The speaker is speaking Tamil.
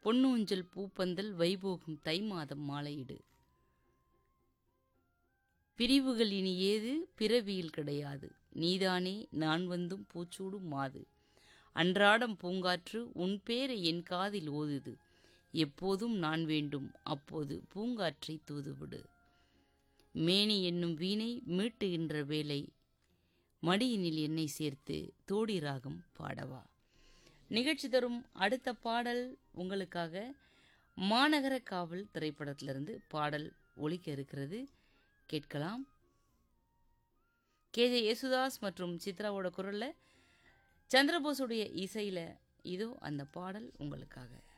பொன்னூஞ்சல் பூப்பந்தல் வைபோகம் தை மாதம் மாலையிடு பிரிவுகள் இனி ஏது பிறவியில் கிடையாது நீதானே நான் வந்தும் பூச்சூடும் மாது அன்றாடம் பூங்காற்று உன் பேரை என் காதில் ஓதுது எப்போதும் நான் வேண்டும் அப்போது பூங்காற்றை தூதுவிடு மேனி என்னும் வீணை மீட்டுகின்ற வேலை மடியினில் என்னை சேர்த்து தோடி ராகம் பாடவா நிகழ்ச்சி தரும் அடுத்த பாடல் உங்களுக்காக மாநகர காவல் திரைப்படத்திலிருந்து பாடல் ஒலிக்க இருக்கிறது கேட்கலாம் கேஜே யேசுதாஸ் மற்றும் சித்ராவோட குரலில் சந்திரபோஸுடைய இசையில் இதோ அந்த பாடல் உங்களுக்காக